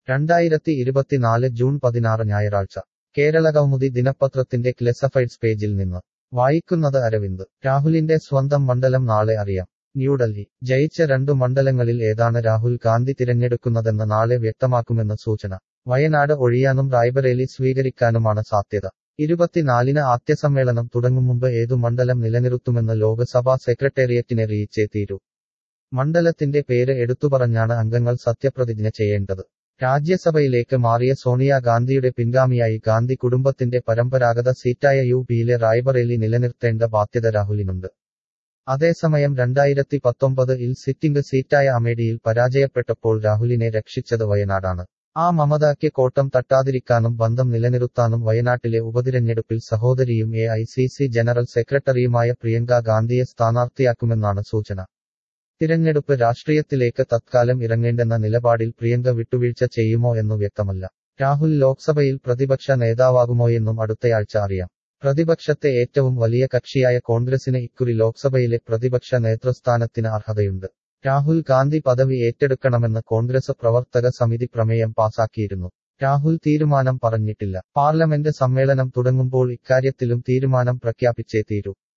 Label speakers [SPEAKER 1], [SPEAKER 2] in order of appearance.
[SPEAKER 1] രണ്ടായിരത്തി ഇരുപത്തിനാല് ജൂൺ പതിനാറ് ഞായറാഴ്ച കേരളകൗമുദി ദിനപത്രത്തിന്റെ ക്ലെസഫൈഡ്സ് പേജിൽ നിന്ന് വായിക്കുന്നത് അരവിന്ദ് രാഹുലിന്റെ സ്വന്തം മണ്ഡലം നാളെ അറിയാം ന്യൂഡൽഹി ജയിച്ച രണ്ടു മണ്ഡലങ്ങളിൽ ഏതാണ് രാഹുൽ ഗാന്ധി തിരഞ്ഞെടുക്കുന്നതെന്ന് നാളെ വ്യക്തമാക്കുമെന്ന് സൂചന വയനാട് ഒഴിയാനും റായ്ബറേലി സ്വീകരിക്കാനുമാണ് സാധ്യത ഇരുപത്തിനാലിന് ആദ്യസമ്മേളനം തുടങ്ങും മുമ്പ് ഏതു മണ്ഡലം നിലനിർത്തുമെന്ന് ലോക്സഭാ സെക്രട്ടേറിയറ്റിനെ അറിയിച്ചേ തീരൂ മണ്ഡലത്തിന്റെ പേര് എടുത്തുപറഞ്ഞാണ് അംഗങ്ങൾ സത്യപ്രതിജ്ഞ ചെയ്യേണ്ടത് രാജ്യസഭയിലേക്ക് മാറിയ സോണിയാഗാന്ധിയുടെ പിൻഗാമിയായി ഗാന്ധി കുടുംബത്തിന്റെ പരമ്പരാഗത സീറ്റായ യു പിയിലെ റായ്ബറേലി നിലനിർത്തേണ്ട ബാധ്യത രാഹുലിനുണ്ട് അതേസമയം രണ്ടായിരത്തി പത്തൊമ്പത് ഇൽ സിറ്റിംഗ് സീറ്റായ അമേഠിയിൽ പരാജയപ്പെട്ടപ്പോൾ രാഹുലിനെ രക്ഷിച്ചത് വയനാടാണ് ആ മമതയ്ക്ക് കോട്ടം തട്ടാതിരിക്കാനും ബന്ധം നിലനിർത്താനും വയനാട്ടിലെ ഉപതിരഞ്ഞെടുപ്പിൽ സഹോദരിയും A I C C general സെക്രട്ടറിയുമായ പ്രിയങ്ക ഗാന്ധിയെ സ്ഥാനാർത്ഥിയാക്കുമെന്നാണ് സൂചന തിരഞ്ഞെടുപ്പ് രാഷ്ട്രീയത്തിലേക്ക് തത്കാലം ഇറങ്ങേണ്ടെന്ന നിലപാടിൽ പ്രിയങ്ക വിട്ടുവീഴ്ച ചെയ്യുമോ എന്നു വ്യക്തമല്ല രാഹുൽ ലോക്സഭയിൽ പ്രതിപക്ഷ നേതാവാകുമോയെന്നും അടുത്തയാഴ്ച അറിയാം പ്രതിപക്ഷത്തെ ഏറ്റവും വലിയ കക്ഷിയായ കോൺഗ്രസിന് ഇക്കുറി ലോക്സഭയിലെ പ്രതിപക്ഷ നേതൃസ്ഥാനത്തിന് അർഹതയുണ്ട് രാഹുൽ ഗാന്ധി പദവി ഏറ്റെടുക്കണമെന്ന് കോൺഗ്രസ് പ്രവർത്തക സമിതി പ്രമേയം പാസാക്കിയിരുന്നു രാഹുൽ തീരുമാനം പറഞ്ഞിട്ടില്ല പാർലമെന്റ് സമ്മേളനം തുടങ്ങുമ്പോൾ ഇക്കാര്യത്തിലും തീരുമാനം പ്രഖ്യാപിച്ചേ തീരൂ